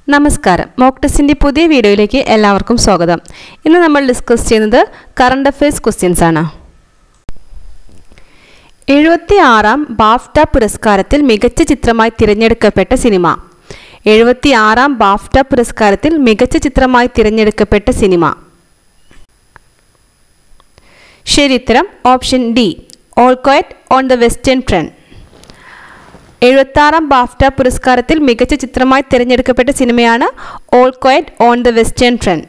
നമസ്കാരം മോക്ക് ടെസ്റ്റിൻ്റെ പുതിയ വീഡിയോയിലേക്ക് എല്ലാവർക്കും സ്വാഗതം ഇന്ന് നമ്മൾ ഡിസ്കസ് ചെയ്യുന്നത് കറണ്ട് അഫയേഴ്സ് ക്വസ്റ്റ്യൻസ് ആണ് എഴുപത്തി ആറാം ബാഫ്റ്റ പുരസ്കാരത്തിൽ മികച്ച ചിത്രമായി തിരഞ്ഞെടുക്കപ്പെട്ട സിനിമ എഴുപത്തി ആറാം ബാഫ്റ്റ പുരസ്കാരത്തിൽ മികച്ച ചിത്രമായി തിരഞ്ഞെടുക്കപ്പെട്ട സിനിമ ശരി ഉത്തരം option D All Quiet on the Western Front എഴുപത്താറാം ബാഫ്റ്റ പുരസ്കാരത്തിൽ മികച്ച ചിത്രമായി തിരഞ്ഞെടുക്കപ്പെട്ട സിനിമയാണ് All Quiet on the Western Front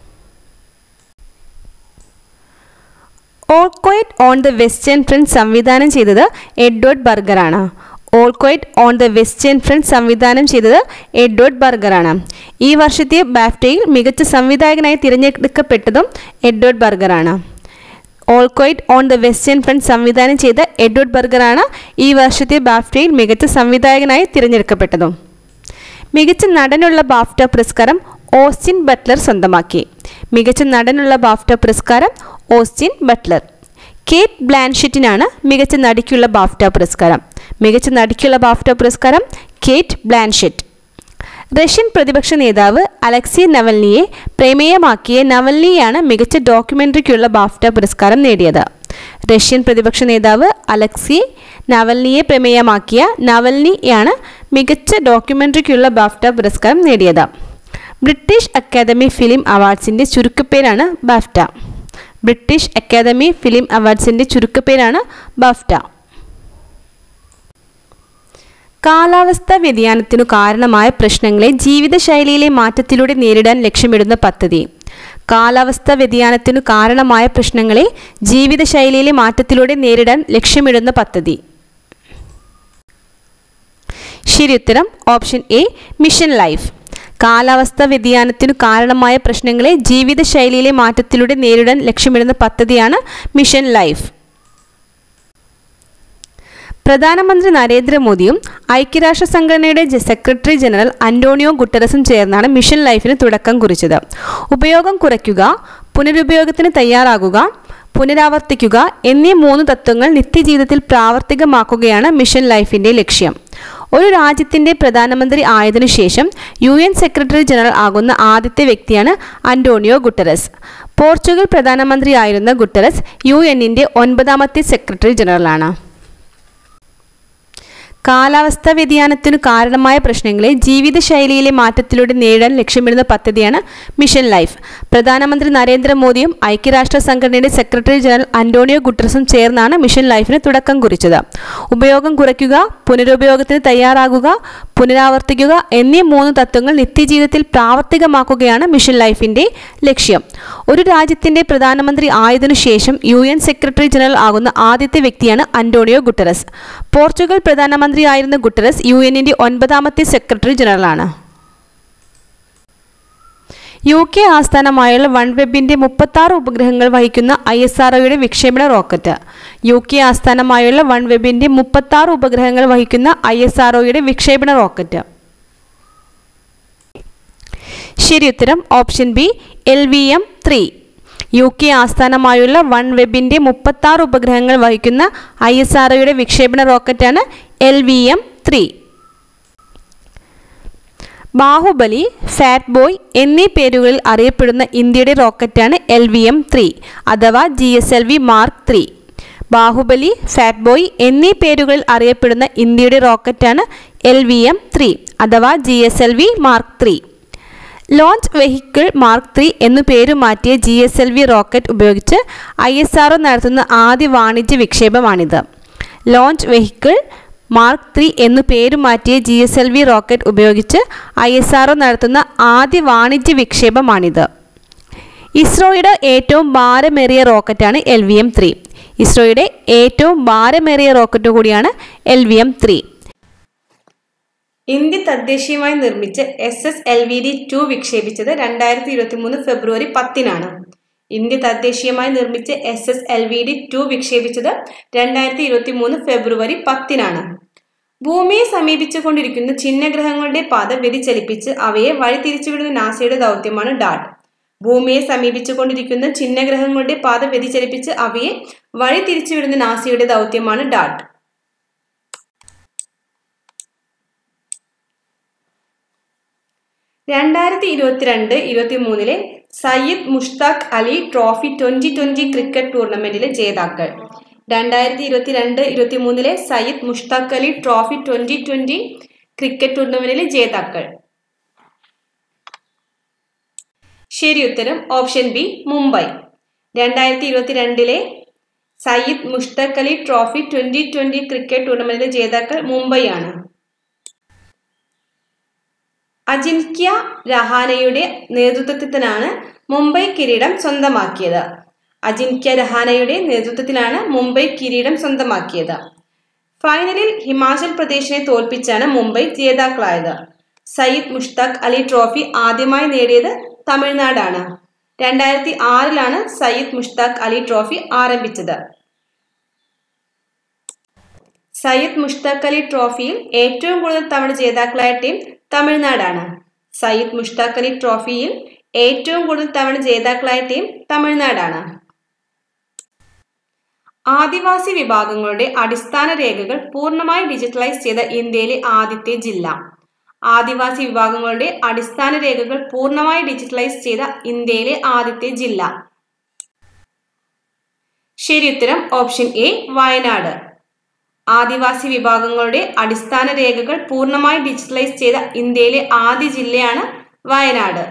All Quiet on the Western Front സംവിധാനം ചെയ്തത് എഡ്വേർഡ് ബർഗറാണ് All Quiet on the Western Front സംവിധാനം ചെയ്തത് എഡ്വേർഡ് ബർഗറാണ് ഈ വർഷത്തെ ബാഫ്റ്റയിൽ മികച്ച സംവിധായകനായി തിരഞ്ഞെടുക്കപ്പെട്ടതും എഡ്വേർഡ് ബർഗറാണ് All Quiet on the Western Front സംവിധാനം ചെയ്ത എഡ്വേർഡ് ബർഗറാണ് ഈ വർഷത്തെ ബാഫ്റ്റയിൽ മികച്ച സംവിധായകനായി തിരഞ്ഞെടുക്കപ്പെട്ടതും മികച്ച നടനുള്ള ബാഫ്റ്റ പുരസ്കാരം ഓസ്റ്റിൻ ബട്ട്ലർ സ്വന്തമാക്കി മികച്ച നടനുള്ള ബാഫ്റ്റ പുരസ്കാരം ഓസ്റ്റിൻ ബട്ട്ലർ കേറ്റ് ബ്ലാൻഷെറ്റിനാണ് മികച്ച നടിക്കുള്ള ബാഫ്റ്റ പുരസ്കാരം മികച്ച നടിക്കുള്ള ബാഫ്റ്റ പുരസ്കാരം കേറ്റ് ബ്ലാൻഷെറ്റ് റഷ്യൻ പ്രതിപക്ഷ നേതാവ് അലക്സി നവൽനിയെ പ്രമേയമാക്കിയ നവൽനിയാണ് മികച്ച ഡോക്യുമെൻ്ററിക്കുള്ള ബാഫ്റ്റ പുരസ്കാരം നേടിയത് റഷ്യൻ പ്രതിപക്ഷ നേതാവ് അലക്സി നവൽനിയെ പ്രമേയമാക്കിയ നവൽനിയാണ് മികച്ച ഡോക്യുമെൻ്ററിക്കുള്ള ബാഫ്റ്റ പുരസ്കാരം നേടിയത് ബ്രിട്ടീഷ് അക്കാദമി ഫിലിം അവാർഡ്സിൻ്റെ ചുരുക്കപ്പേരാണ് ബാഫ്റ്റ ബ്രിട്ടീഷ് അക്കാദമി ഫിലിം അവാർഡ്സിൻ്റെ ചുരുക്കപ്പേരാണ് ബാഫ്റ്റ കാലാവസ്ഥാ വ്യതിയാനത്തിനു കാരണമായ പ്രശ്നങ്ങളെ ജീവിതശൈലിയിലെ മാറ്റത്തിലൂടെ നേരിടാൻ ലക്ഷ്യമിടുന്ന പദ്ധതി കാലാവസ്ഥാ വ്യതിയാനത്തിനു കാരണമായ പ്രശ്നങ്ങളെ ജീവിതശൈലിയിലെ മാറ്റത്തിലൂടെ നേരിടാൻ ലക്ഷ്യമിടുന്ന പദ്ധതി ശരി ഉത്തരം ഓപ്ഷൻ എ മിഷൻ ലൈഫ് കാലാവസ്ഥാ വ്യതിയാനത്തിനു കാരണമായ പ്രശ്നങ്ങളെ ജീവിതശൈലിയിലെ മാറ്റത്തിലൂടെ നേരിടാൻ ലക്ഷ്യമിടുന്ന പദ്ധതിയാണ് മിഷൻ ലൈഫ് പ്രധാനമന്ത്രി നരേന്ദ്രമോദിയും ഐക്യരാഷ്ട്ര സംഘടനയുടെ സെക്രട്ടറി ജനറൽ അന്റോണിയോ ഗുട്ടറസും ചേർന്നാണ് മിഷൻ ലൈഫിന് തുടക്കം കുറിച്ചത് ഉപയോഗം കുറയ്ക്കുക പുനരുപയോഗത്തിന് തയ്യാറാകുക പുനരാവർത്തിക്കുക എന്നീ മൂന്ന് തത്വങ്ങൾ നിത്യജീവിതത്തിൽ പ്രാവർത്തികമാക്കുകയാണ് മിഷൻ ലൈഫിന്റെ ലക്ഷ്യം ഒരു രാജ്യത്തിന്റെ പ്രധാനമന്ത്രി ആയതിനു ശേഷം യു എൻ സെക്രട്ടറി ജനറൽ ആകുന്ന ആദ്യത്തെ വ്യക്തിയാണ് അന്റോണിയോ ഗുട്ടറസ് പോർച്ചുഗൽ പ്രധാനമന്ത്രിയായിരുന്ന ഗുട്ടറസ് യു എന്നിന്റെ ഒൻപതാമത്തെ സെക്രട്ടറി ജനറലാണ് കാലാവസ്ഥാ വ്യതിയാനത്തിനു കാരണമായ പ്രശ്നങ്ങളെ ജീവിതശൈലിയിലെ മാറ്റത്തിലൂടെ നേടാൻ ലക്ഷ്യമിടുന്ന പദ്ധതിയാണ് മിഷൻ ലൈഫ് പ്രധാനമന്ത്രി നരേന്ദ്രമോദിയും ഐക്യരാഷ്ട്ര സംഘടനയുടെ സെക്രട്ടറി ജനറൽ അന്റോണിയോ ഗുട്ടറസും ചേർന്നാണ് മിഷൻ ലൈഫിന് തുടക്കം കുറിച്ചത് ഉപയോഗം കുറയ്ക്കുക പുനരുപയോഗത്തിന് തയ്യാറാകുക പുനരാവർത്തിക്കുക എന്നീ മൂന്ന് തത്വങ്ങൾ നിത്യജീവിതത്തിൽ പ്രാവർത്തികമാക്കുകയാണ് മിഷൻ ലൈഫിന്റെ ലക്ഷ്യം ഒരു രാജ്യത്തിന്റെ പ്രധാനമന്ത്രി ആയതിനു ശേഷം യു എൻ സെക്രട്ടറി ജനറൽ ആകുന്ന ആദ്യത്തെ വ്യക്തിയാണ് അന്റോണിയോ ഗുട്ടറസ് പോർച്ചുഗൽ പ്രധാനമന്ത്രിയായിരുന്ന ഗുട്ടറസ് യു എന്നിന്റെ ഒൻപതാമത്തെ സെക്രട്ടറി ജനറലാണ് യു കെ ആസ്ഥാനമായുള്ള വൺ വെബിന്റെ മുപ്പത്താറ് ഉപഗ്രഹങ്ങൾ വഹിക്കുന്ന ഐ എസ് ആർഒയുടെ വിക്ഷേപണ റോക്കറ്റ് യു കെ ആസ്ഥാനമായുള്ള വൺ വെബിന്റെ മുപ്പത്താറ് ഉപഗ്രഹങ്ങൾ വഹിക്കുന്ന ഐ എസ് ആർഒയുടെ വിക്ഷേപണ റോക്കറ്റ് ശരി ഉത്തരം option B L V M three U K ആസ്ഥാനമായുള്ള വൺ വെബിന്റെ മുപ്പത്താറ് ഉപഗ്രഹങ്ങൾ വഹിക്കുന്ന ഐ എസ് ആർഒയുടെ വിക്ഷേപണ റോക്കറ്റാണ് L V M three Baahubali fat boy എന്നീ പേരുകളിൽ അറിയപ്പെടുന്ന ഇന്ത്യയുടെ റോക്കറ്റാണ് എൽ വി എം ത്രീ അഥവാ G S L V mark three Baahubali fat boy എന്നീ പേരുകളിൽ അറിയപ്പെടുന്ന ഇന്ത്യയുടെ റോക്കറ്റാണ് എൽ വി എം ത്രീ അഥവാ G S L V mark three launch vehicle mark three എന്നു പേരു മാറ്റിയ G S L V rocket ഉപയോഗിച്ച് ഐ എസ് ആർ നടത്തുന്ന ആദ്യ വാണിജ്യ വിക്ഷേപമാണിത് ലോഞ്ച് വെഹിക്കിൾ മാർക്ക് ത്രീ എന്നു പേരു മാറ്റിയ G S L V rocket ഉപയോഗിച്ച് ഐ എസ് ആർ നടത്തുന്ന ആദ്യ വാണിജ്യ വിക്ഷേപമാണിത് ഇസ്രോയുടെ ഏറ്റവും ഭാരമേറിയ റോക്കറ്റാണ് എൽ വി എം ത്രീ ഇസ്രോയുടെ ഏറ്റവും ഭാരമേറിയ റോക്കറ്റ് കൂടിയാണ് L V M three India തദ്ദേശീയമായി നിർമ്മിച്ച് S S L V D two വിക്ഷേപിച്ചത് രണ്ടായിരത്തി ഇരുപത്തി മൂന്ന് ഫെബ്രുവരി പത്തിനാണ് ഇന്ത്യ തദ്ദേശീയമായി നിർമ്മിച്ച് S S L V D two വിക്ഷേപിച്ചത് രണ്ടായിരത്തി ഇരുപത്തി മൂന്ന് ഫെബ്രുവരി പത്തിനാണ് ഭൂമിയെ സമീപിച്ചുകൊണ്ടിരിക്കുന്ന ചിഹ്നഗ്രഹങ്ങളുടെ പാത വ്യതിചലിപ്പിച്ച് അവയെ വഴിതിരിച്ചുവിടുന്ന നാസയുടെ ദൗത്യമാണ് ഡാട്ട് ഭൂമിയെ സമീപിച്ചുകൊണ്ടിരിക്കുന്ന ചിഹ്നഗ്രഹങ്ങളുടെ പാത വ്യതിചലിപ്പിച്ച് അവയെ വഴിതിരിച്ചുവിടുന്ന നാസയുടെ ദൗത്യമാണ് ഡാട്ട് രണ്ടായിരത്തി ഇരുപത്തിരണ്ട് ഇരുപത്തി മൂന്നിലെ Syed Mushtaq Ali trophy twenty twenty cricket ടൂർണമെന്റിലെ ജേതാക്കൾ രണ്ടായിരത്തി ഇരുപത്തിരണ്ട് ഇരുപത്തി മൂന്നിലെ Syed Mushtaq Ali trophy twenty twenty cricket ടൂർണമെന്റിലെ ജേതാക്കൾ ശരി ഉത്തരം ഓപ്ഷൻ ബി മുംബൈ രണ്ടായിരത്തി ഇരുപത്തിരണ്ടിലെ Syed Mushtaq Ali trophy twenty twenty cricket ടൂർണമെന്റിലെ ജേതാക്കൾ മുംബൈയാണ് അജിൻക്യ രഹാനയുടെ നേതൃത്വത്തിലാണ് മുംബൈ കിരീടം സ്വന്തമാക്കിയത് അജിൻക്യ രഹാനയുടെ നേതൃത്വത്തിലാണ് മുംബൈ കിരീടം സ്വന്തമാക്കിയത് ഫൈനലിൽ ഹിമാചൽ പ്രദേശിനെ തോൽപ്പിച്ചാണ് മുംബൈ ജേതാക്കളായത് സയ്യിദ് മുഷ്താഖ് അലി ട്രോഫി ആദ്യമായി നേടിയത് തമിഴ്നാടാണ് രണ്ടായിരത്തി ആറിലാണ് സയ്യിദ് മുഷ്താഖ് അലി ട്രോഫി ആരംഭിച്ചത് സയ്യിദ് മുഷ്താഖ് അലി ട്രോഫിയിൽ ഏറ്റവും കൂടുതൽ തവണ ജേതാക്കളായ ടീം തമിഴ്നാടാണ് സയ്യിദ് മുഷ്താഖ് അലി ട്രോഫിയിൽ ഏറ്റവും കൂടുതൽ തവണ ജേതാക്കളായ ടീം തമിഴ്നാടാണ് ആദിവാസി വിഭാഗങ്ങളുടെ അടിസ്ഥാന രേഖകൾ പൂർണ്ണമായി ഡിജിറ്റലൈസ് ചെയ്ത ഇന്ത്യയിലെ ആദ്യത്തെ ജില്ല ആദിവാസി വിഭാഗങ്ങളുടെ അടിസ്ഥാന രേഖകൾ പൂർണ്ണമായി ഡിജിറ്റലൈസ് ചെയ്ത ഇന്ത്യയിലെ ആദ്യത്തെ ജില്ല ശരി ഉത്തരം ഓപ്ഷൻ എ വയനാട് ആദിവാസി വിഭാഗങ്ങളുടെ അടിസ്ഥാന രേഖകൾ പൂർണ്ണമായി ഡിജിറ്റലൈസ് ചെയ്ത ഇന്ത്യയിലെ ആദ്യ ജില്ലയാണ് വയനാട്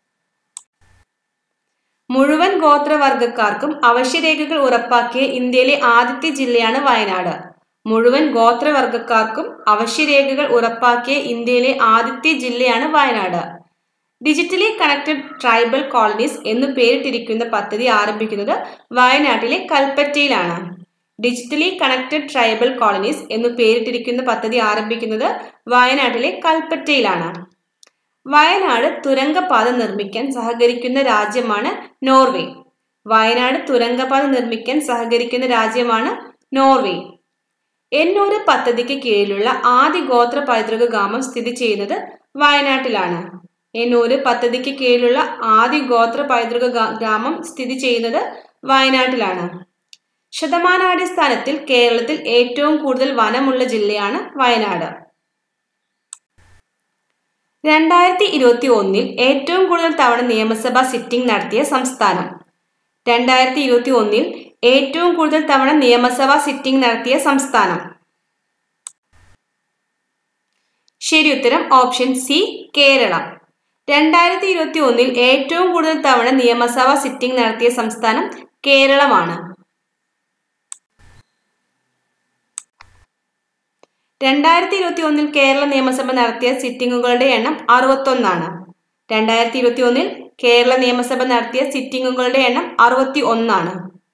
മുഴുവൻ ഗോത്രവർഗക്കാർക്കും അവശ്യരേഖകൾ ഉറപ്പാക്കിയ ഇന്ത്യയിലെ ആദ്യത്തെ ജില്ലയാണ് വയനാട് മുഴുവൻ ഗോത്രവർഗക്കാർക്കും അവശ്യരേഖകൾ ഉറപ്പാക്കിയ ഇന്ത്യയിലെ ആദ്യത്തെ ജില്ലയാണ് Wayanad digitally connected tribal colonies എന്ന് പേരിട്ടിരിക്കുന്ന പദ്ധതി ആരംഭിക്കുന്നത് വയനാട്ടിലെ കൽപ്പറ്റയിലാണ് ഡിജിറ്റലി കണക്റ്റഡ് ട്രൈബൽ കോളനീസ് എന്ന് പേരിട്ടിരിക്കുന്ന പദ്ധതി ആരംഭിക്കുന്നത് വയനാട്ടിലെ കൽപ്പറ്റയിലാണ് വയനാട് തുരങ്കപാത നിർമ്മിക്കാൻ സഹകരിക്കുന്ന രാജ്യമാണ് നോർവേ വയനാട് തുരങ്കപാത നിർമ്മിക്കാൻ സഹകരിക്കുന്ന രാജ്യമാണ് നോർവേ എന്നൂര് പദ്ധതിക്ക് കീഴിലുള്ള ആദ്യ ഗോത്ര പൈതൃക ഗ്രാമം സ്ഥിതി ചെയ്യുന്നത് വയനാട്ടിലാണ് എന്നൂര് പദ്ധതിക്ക് കീഴിലുള്ള ആദ്യ ഗോത്ര പൈതൃക ഗ്രാമം സ്ഥിതി ചെയ്യുന്നത് വയനാട്ടിലാണ് ശതമാനാടിസ്ഥാനത്തിൽ കേരളത്തിൽ ഏറ്റവും കൂടുതൽ വനമുള്ള ജില്ലയാണ് വയനാട് രണ്ടായിരത്തി ഇരുപത്തി ഒന്നിൽ ഏറ്റവും കൂടുതൽ തവണ നിയമസഭാ സിറ്റിംഗ് നടത്തിയ സംസ്ഥാനം രണ്ടായിരത്തി ഇരുപത്തി ഒന്നിൽ ഏറ്റവും കൂടുതൽ തവണ നിയമസഭാ സിറ്റിംഗ് നടത്തിയ സംസ്ഥാനം ശരി ഉത്തരം ഓപ്ഷൻ സി കേരളം രണ്ടായിരത്തി ഇരുപത്തി ഒന്നിൽ ഏറ്റവും കൂടുതൽ തവണ നിയമസഭാ സിറ്റിംഗ് നടത്തിയ സംസ്ഥാനം കേരളമാണ് രണ്ടായിരത്തി ഇരുപത്തി ഒന്നിൽ കേരള നിയമസഭ നടത്തിയ സിറ്റിംഗുകളുടെ എണ്ണം അറുപത്തൊന്നാണ് രണ്ടായിരത്തി ഇരുപത്തി ഒന്നിൽ കേരള നിയമസഭ നടത്തിയ സിറ്റിംഗുകളുടെ എണ്ണം അറുപത്തി ഒന്നാണ്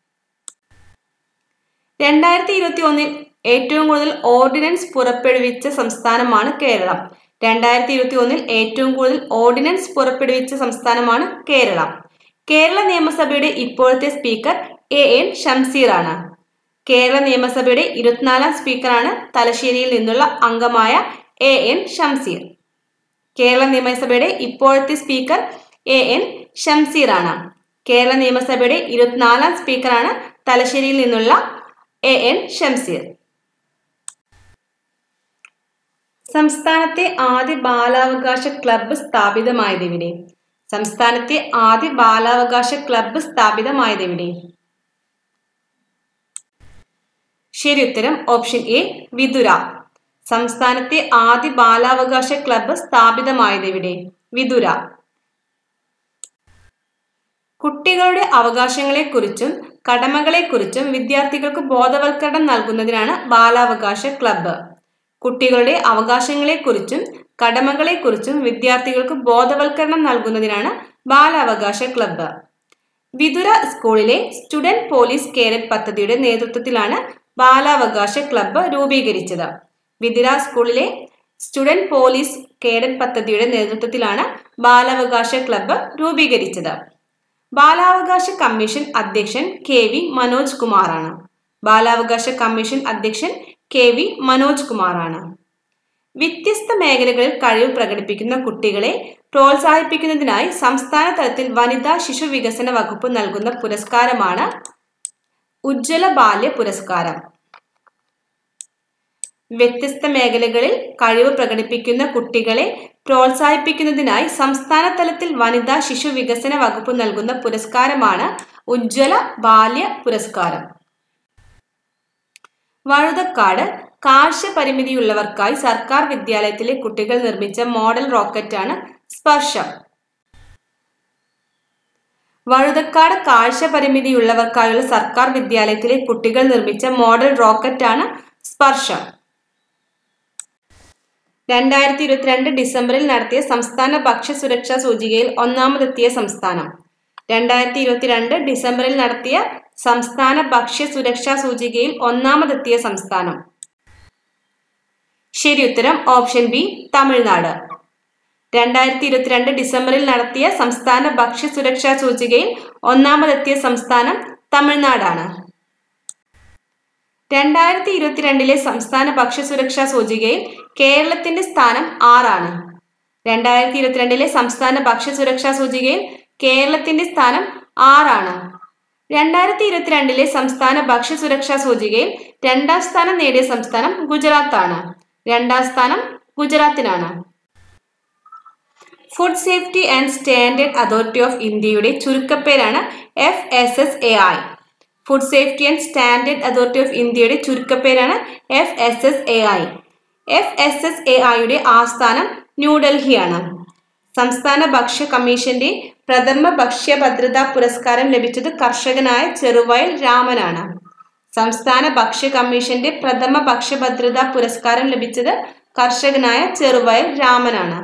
രണ്ടായിരത്തി ഇരുപത്തി ഒന്നിൽ ഏറ്റവും കൂടുതൽ ഓർഡിനൻസ് പുറപ്പെടുവിച്ച സംസ്ഥാനമാണ് കേരളം രണ്ടായിരത്തി ഇരുപത്തി ഒന്നിൽ ഏറ്റവും കൂടുതൽ ഓർഡിനൻസ് പുറപ്പെടുവിച്ച സംസ്ഥാനമാണ് കേരളം കേരള നിയമസഭയുടെ ഇപ്പോഴത്തെ സ്പീക്കർ എ എൻ ഷംസീറാണ് കേരള നിയമസഭയുടെ ഇരുപത്തിനാലാം സ്പീക്കറാണ് തലശ്ശേരിയിൽ നിന്നുള്ള അംഗമായ എ എൻ ഷംസീർ കേരള നിയമസഭയുടെ ഇപ്പോഴത്തെ സ്പീക്കർ എ എൻ ഷംസീറാണ് കേരള നിയമസഭയുടെ ഇരുപത്തിനാലാം സ്പീക്കറാണ് തലശ്ശേരിയിൽ നിന്നുള്ള എ എൻ ഷംസീർ സംസ്ഥാനത്തെ ആദ്യ ബാലാവകാശ ക്ലബ്ബ് സ്ഥാപിതമായതെവിടെ സംസ്ഥാനത്തെ ആദ്യ ബാലാവകാശ ക്ലബ്ബ് സ്ഥാപിതമായതെവിടെ ശരി ഉത്തരം ഓപ്ഷൻ എ വിതുര സംസ്ഥാനത്തെ ആദ്യ ബാലാവകാശ ക്ലബ്ബ് സ്ഥാപിതമായതെവിടെ വിതുര കുട്ടികളുടെ അവകാശങ്ങളെക്കുറിച്ചും കടമകളെക്കുറിച്ചും വിദ്യാർത്ഥികൾക്ക് ബോധവൽക്കരണം നൽകുന്നതിനാണ് ബാലാവകാശ ക്ലബ്ബ് കുട്ടികളുടെ അവകാശങ്ങളെക്കുറിച്ചും കടമകളെക്കുറിച്ചും വിദ്യാർത്ഥികൾക്ക് ബോധവൽക്കരണം നൽകുന്നതിനാണ് ബാലാവകാശ ക്ലബ്ബ് വിതുര സ്കൂളിലെ സ്റ്റുഡന്റ് പോലീസ് കേരറ്റ് പദ്ധതിയുടെ നേതൃത്വത്തിലാണ് ബാലാവകാശ ക്ലബ്ബ് രൂപീകരിച്ചത് വിതുര സ്കൂളിലെ സ്റ്റുഡന്റ് പോലീസ് കേഡറ്റ് പദ്ധതിയുടെ നേതൃത്വത്തിലാണ് ബാലാവകാശ ക്ലബ്ബ് രൂപീകരിച്ചത് ബാലാവകാശ കമ്മീഷൻ അധ്യക്ഷൻ കെ വി മനോജ് കുമാറാണ് ബാലാവകാശ കമ്മീഷൻ അധ്യക്ഷൻ കെ വി മനോജ് കുമാറാണ് വ്യത്യസ്ത മേഖലകളിൽ കഴിവ് പ്രകടിപ്പിക്കുന്ന കുട്ടികളെ പ്രോത്സാഹിപ്പിക്കുന്നതിനായി സംസ്ഥാന തലത്തിൽ വനിതാ ശിശു വികസന വകുപ്പ് നൽകുന്ന പുരസ്കാരമാണ് ഉജ്ജ്വല ബാല്യ പുരസ്കാരം വ്യത്യസ്ത മേഖലകളിൽ കഴിവ് പ്രകടിപ്പിക്കുന്ന കുട്ടികളെ പ്രോത്സാഹിപ്പിക്കുന്നതിനായി സംസ്ഥാന തലത്തിൽ വനിതാ ശിശു വികസന വകുപ്പ് നൽകുന്ന പുരസ്കാരമാണ് ഉജ്ജ്വല ബാല്യ പുരസ്കാരം വഴുതക്കാട് കാഴ്ച പരിമിതിയുള്ളവർക്കായി സർക്കാർ വിദ്യാലയത്തിലെ കുട്ടികൾ നിർമ്മിച്ച മോഡൽ റോക്കറ്റാണ് സ്പർശം വഴുതക്കാട് കാഴ്ച പരിമിതിയുള്ളവർക്കായുള്ള സർക്കാർ വിദ്യാലയത്തിലെ കുട്ടികൾ നിർമ്മിച്ച മോഡൽ റോക്കറ്റാണ് സ്പർശം രണ്ടായിരത്തി ഇരുപത്തിരണ്ട് ഡിസംബറിൽ നടത്തിയ സംസ്ഥാന ഭക്ഷ്യ സുരക്ഷാ സൂചികയിൽ ഒന്നാമതെത്തിയ സംസ്ഥാനം രണ്ടായിരത്തി ഇരുപത്തിരണ്ട് ഡിസംബറിൽ നടത്തിയ സംസ്ഥാന ഭക്ഷ്യ സുരക്ഷാ സൂചികയിൽ ഒന്നാമതെത്തിയ സംസ്ഥാനം ശരി ഉത്തരം ഓപ്ഷൻ ബി തമിഴ്നാട് രണ്ടായിരത്തി ഇരുപത്തിരണ്ട് ഡിസംബറിൽ നടത്തിയ സംസ്ഥാന ഭക്ഷ്യ സുരക്ഷാ സൂചികയിൽ ഒന്നാമതെത്തിയ സംസ്ഥാനം തമിഴ്നാടാണ് രണ്ടായിരത്തി ഇരുപത്തിരണ്ടിലെ സംസ്ഥാന ഭക്ഷ്യസുരക്ഷാ സൂചികയിൽ കേരളത്തിന്റെ സ്ഥാനം ആറാണ് രണ്ടായിരത്തി ഇരുപത്തിരണ്ടിലെ സംസ്ഥാന ഭക്ഷ്യസുരക്ഷാ സൂചികയിൽ കേരളത്തിന്റെ സ്ഥാനം ആറാണ് രണ്ടായിരത്തി ഇരുപത്തിരണ്ടിലെ സംസ്ഥാന ഭക്ഷ്യസുരക്ഷാ സൂചികയിൽ രണ്ടാം സ്ഥാനം നേടിയ സംസ്ഥാനം ഗുജറാത്താണ് രണ്ടാം സ്ഥാനം ഗുജറാത്തിനാണ് Food Safety and Standard Authority of ഇന്ത്യയുടെ ചുരുക്കപ്പേരാണ് F S S A I Food Safety and Standard Authority of ഇന്ത്യയുടെ ചുരുക്കപ്പേരാണ് F S S A I F S S A ഐയുടെ ആസ്ഥാനം ന്യൂഡൽഹിയാണ് സംസ്ഥാന ഭക്ഷ്യ കമ്മീഷന്റെ പ്രഥമ ഭക്ഷ്യ ഭദ്രതാ പുരസ്കാരം ലഭിച്ചത് കർഷകനായ ചെറുവയൽ രാമനാണ് സംസ്ഥാന ഭക്ഷ്യ കമ്മീഷന്റെ പ്രഥമ ഭക്ഷ്യഭദ്രതാ പുരസ്കാരം ലഭിച്ചത് കർഷകനായ ചെറുവയൽ രാമനാണ്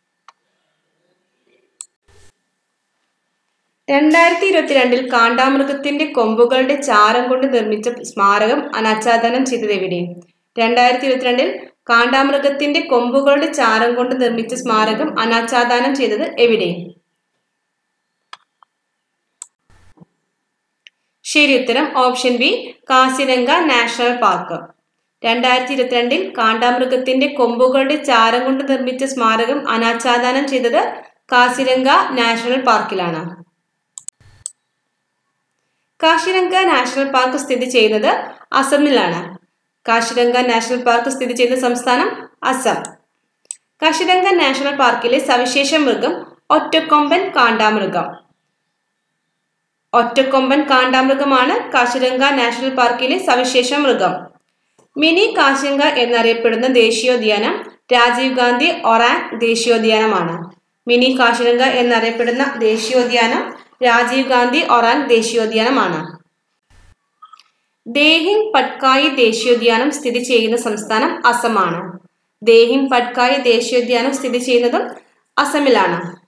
രണ്ടായിരത്തി ഇരുപത്തിരണ്ടിൽ കാണ്ടാമൃഗത്തിന്റെ കൊമ്പുകളുടെ ചാരം കൊണ്ട് നിർമ്മിച്ച സ്മാരകം അനാച്ഛാദനം ചെയ്തത് എവിടെ രണ്ടായിരത്തി ഇരുപത്തിരണ്ടിൽ കാണ്ടാമൃഗത്തിന്റെ കൊമ്പുകളുടെ ചാരം കൊണ്ട് നിർമ്മിച്ച സ്മാരകം അനാച്ഛാദനം ചെയ്തത് എവിടെ ശരി ഉത്തരം option B Kaziranga national park രണ്ടായിരത്തി ഇരുപത്തിരണ്ടിൽ കാണ്ടാമൃഗത്തിന്റെ കൊമ്പുകളുടെ ചാരം കൊണ്ട് നിർമ്മിച്ച സ്മാരകം അനാച്ഛാദനം ചെയ്തത് കാസിരംഗ നാഷണൽ പാർക്കിലാണ് കാശിരംഗ നാഷണൽ പാർക്ക് സ്ഥിതി ചെയ്യുന്നത് അസമിലാണ് കാശിരംഗ നാഷണൽ പാർക്ക് സ്ഥിതി ചെയ്യുന്ന സംസ്ഥാനം അസം കാശിരംഗ നാഷണൽ പാർക്കിലെ സവിശേഷ മൃഗം ഒറ്റക്കൊമ്പൻ കാണ്ടാമൃഗം ഒറ്റക്കൊമ്പൻ കാണ്ടാമൃഗമാണ് കാശിരംഗ നാഷണൽ പാർക്കിലെ സവിശേഷ മൃഗം മിനി കാശിരംഗ എന്നറിയപ്പെടുന്ന ദേശീയോദ്യാനം രാജീവ് ഗാന്ധി ഒറാങ് ദേശീയോദ്യാനമാണ് മിനി കാശിരംഗ എന്നറിയപ്പെടുന്ന ദേശീയോദ്യാനം രാജീവ് ഗാന്ധി ഒറാങ് ദേശീയോദ്യാനമാണ് ദേഹിങ് പട്കായി ദേശീയോദ്യാനം സ്ഥിതി ചെയ്യുന്ന സംസ്ഥാനം അസമാണ് ദേഹിങ് പട്കായി ദേശീയോദ്യാനം സ്ഥിതി ചെയ്യുന്നതും അസമിലാണ്